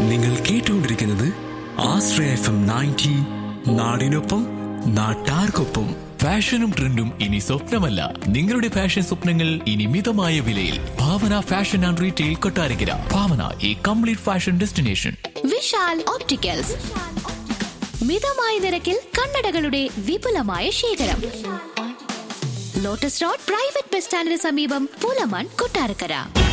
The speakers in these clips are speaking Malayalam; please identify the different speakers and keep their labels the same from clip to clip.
Speaker 1: നിങ്ങൾ കേട്ടുകൊണ്ടിരിക്കുന്നത് ആശ്രയ എഫ് എം നയൻറ്റി നാടിനൊപ്പം നാട്ടാർക്കൊപ്പം
Speaker 2: ഫാഷനും ട്രെൻഡും ഇനി സ്വപ്നമല്ല നിങ്ങളുടെ ഫാഷൻ സ്വപ്നങ്ങൾ ഇനി മിതമായ വിലയിൽ Bhavana fashion and retail Kottarakkara Bhavana ഈ complete fashion destination
Speaker 3: Vishal opticals മിതമായ നിരക്കിൽ കണ്ണടകളുടെ വിപുലമായ ശേഖരം ലോട്ടസ് റോഡ് പ്രൈവറ്റ് ബസ് സ്റ്റാൻഡിന് സമീപം Pulamon Kottarakkara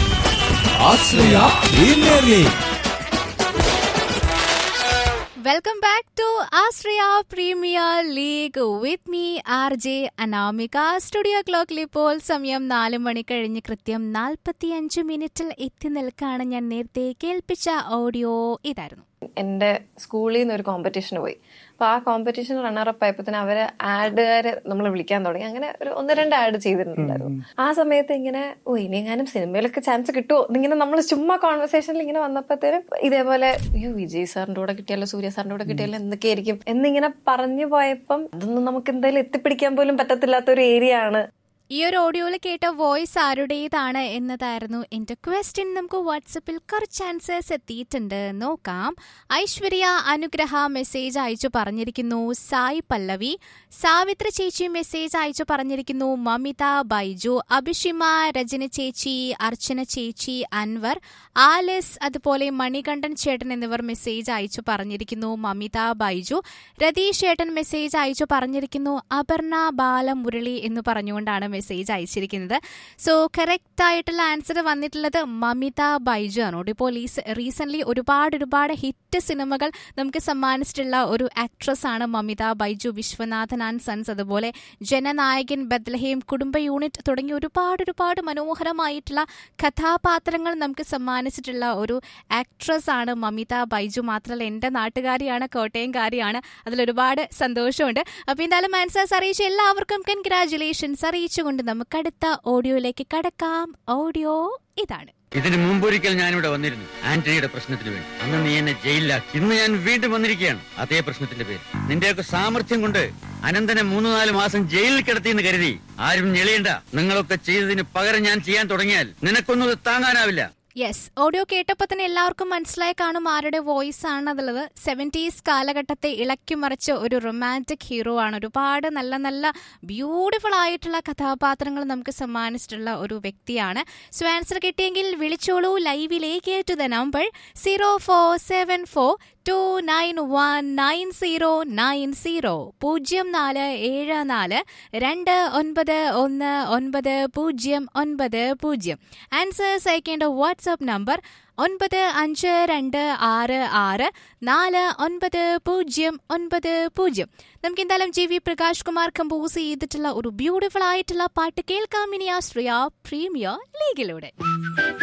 Speaker 4: welcome back to Ashraya premier league with me R J Anamika studio ക്ലോക്കിൽ ഇപ്പോൾ സമയം നാല് മണി കഴിഞ്ഞ് കൃത്യം നാൽപ്പത്തി അഞ്ച് മിനിറ്റിൽ എത്തി നിൽക്കാണ് ഞാൻ നേരത്തെ കേൾപ്പിച്ച ഓഡിയോ ഇതായിരുന്നു
Speaker 5: എൻ്റെ സ്കൂളിൽ നിന്ന് ഒരു കോമ്പറ്റീഷന് പോയി അപ്പൊ ആ കോമ്പറ്റീഷൻ റണ്ണറപ്പ് ആയപ്പോ അവര് ആഡുകാരെ നമ്മൾ വിളിക്കാൻ തുടങ്ങി അങ്ങനെ ഒരു ഒന്ന് രണ്ട് ആഡ് ചെയ്തിട്ടുണ്ടായിരുന്നു ആ സമയത്ത് ഇങ്ങനെ ഓ ഇനി എങ്ങാനും സിനിമയിലൊക്കെ ചാൻസ് കിട്ടുമോ എന്നിങ്ങനെ നമ്മൾ ചുമ്മാ കോൺവെർസേഷനിൽ ഇങ്ങനെ വന്നപ്പോഴത്തേനും ഇതേപോലെ അയ്യോ വിജയ് സാറിന്റെ കൂടെ കിട്ടിയാലോ സൂര്യ സാറിന്റെ കൂടെ കിട്ടിയാലോ എന്തൊക്കെയായിരിക്കും എന്നിങ്ങനെ പറഞ്ഞു പോയപ്പം അതൊന്നും നമുക്ക് എന്തായാലും എത്തിപ്പിടിക്കാൻ പോലും പറ്റത്തില്ലാത്ത ഒരു ഏരിയ ആണ്
Speaker 4: ഈ ഒരു ഓഡിയോയിൽ കേട്ട വോയിസ് ആരുടേതാണ് എന്നതായിരുന്നു എന്റെ ക്വസ്റ്റ്യൻ നമുക്ക് വാട്സപ്പിൽ കുറച്ച് ആൻസേഴ്സ് എത്തിയിട്ടുണ്ട് നോക്കാം ഐശ്വര്യ അനുഗ്രഹ മെസ്സേജ് അയച്ചു പറഞ്ഞിരിക്കുന്നു സായി പല്ലവി സാവിത്രി ചേച്ചി മെസ്സേജ് അയച്ചു പറഞ്ഞിരിക്കുന്നു മമിത ബൈജു അഭിഷിമ രജന ചേച്ചി അർച്ചന ചേച്ചി അൻവർ ആലിസ് അതുപോലെ മണികണ്ഠൻ ചേട്ടൻ എന്നിവർ മെസ്സേജ് അയച്ചു പറഞ്ഞിരിക്കുന്നു മമിത ബൈജു രതീഷ് ചേട്ടൻ മെസ്സേജ് അയച്ചു പറഞ്ഞിരിക്കുന്നു അപർണ ബാലമുരളി എന്ന് പറഞ്ഞുകൊണ്ടാണ് മെസ്സേജ് അയച്ചിരിക്കുന്നത് സോ കറക്റ്റ് ആയിട്ടുള്ള ആൻസർ വന്നിട്ടുള്ളത് മമിത ബൈജു ആണ് ഇപ്പോൾ റീസെന്റ് ഒരുപാട് ഒരുപാട് ഹിറ്റ് സിനിമകൾ നമുക്ക് സമ്മാനിച്ചിട്ടുള്ള ഒരു ആക്ട്രസ് ആണ് മമിത ബൈജു വിശ്വനാഥൻ ആൻഡ് സൺസ് അതുപോലെ ജനനായകൻ ബദ്ലഹേം കുടുംബ യൂണിറ്റ് തുടങ്ങിയ ഒരുപാട് ഒരുപാട് മനോഹരമായിട്ടുള്ള കഥാപാത്രങ്ങൾ നമുക്ക് സമ്മാനിച്ചിട്ടുള്ള ഒരു ആക്ട്രസ് ആണ് മമിത ബൈജു മാത്രമല്ല എൻ്റെ നാട്ടുകാരിയാണ് കോട്ടയംകാരിയാണ് അതിലൊരുപാട് സന്തോഷമുണ്ട് അപ്പോൾ എന്തായാലും ആൻസേഴ്സ് അറിയിച്ച എല്ലാവർക്കും കൺഗ്രാറ്റുലേഷൻസ് അറിയിച്ചുകൊണ്ട് നമുക്ക് അടുത്ത ഓഡിയോയിലേക്ക് കടക്കാം ഓഡിയോ ഇതാണ്
Speaker 6: ഇതിനു മുമ്പൊരിക്കൽ ഞാനിവിടെ വന്നിരുന്നു ആന്റണിയുടെ പ്രശ്നത്തിന് വേണ്ടി അന്ന് നീ എന്നെ ജയിലിലാക്കി ഇന്ന് ഞാൻ വീണ്ടും വന്നിരിക്കുകയാണ് അതേ പ്രശ്നത്തിന്റെ പേര് നിന്റെയൊക്കെ സാമർഥ്യം കൊണ്ട് അനന്തനെ മൂന്ന് നാല് മാസം ജയിലിൽ കിടത്തിയെന്ന് കരുതി ആരും ഞെളിയണ്ട നിങ്ങളൊക്കെ ചെയ്തതിന് പകരം ഞാൻ ചെയ്യാൻ തുടങ്ങിയാൽ നിനക്കൊന്നും ഇത് താങ്ങാനാവില്ല
Speaker 4: യെസ് ഓഡിയോ കേട്ടപ്പോൾ തന്നെ എല്ലാവർക്കും മനസ്സിലായി കാണും ആരുടെ വോയിസ് ആണ് അതുള്ളത് സെവൻറ്റീസ് കാലഘട്ടത്തെ ഇളക്കി മറിച്ച ഒരു റൊമാൻറ്റിക് ഹീറോ ആണ് ഒരുപാട് നല്ല നല്ല ബ്യൂട്ടിഫുൾ ആയിട്ടുള്ള കഥാപാത്രങ്ങൾ നമുക്ക് സമ്മാനിച്ചിട്ടുള്ള ഒരു വ്യക്തിയാണ് സോ ആൻസർ കിട്ടിയെങ്കിൽ വിളിച്ചോളൂ ലൈവിലേക്ക് to the number zero four seven four two nine one nine zero nine zero പൂജ്യം നാല് ഏഴ് നാല് രണ്ട് ഒൻപത് ഒന്ന് ഒൻപത് പൂജ്യം ഒൻപത് പൂജ്യം ആൻസേഴ്സ് അയക്കേണ്ട വാട്സാപ്പ് നമ്പർ ഒൻപത് അഞ്ച് രണ്ട് ആറ് ആറ് നാല് ഒൻപത് പൂജ്യം ഒൻപത് പൂജ്യം നമുക്ക് എന്തായാലും G V Prakash Kumar compose ചെയ്തിട്ടുള്ള ഒരു ബ്യൂട്ടിഫുൾ ആയിട്ടുള്ള പാട്ട് കേൾക്കാം ഇനി ആശ്രയ പ്രീമിയർ ലീഗിലൂടെ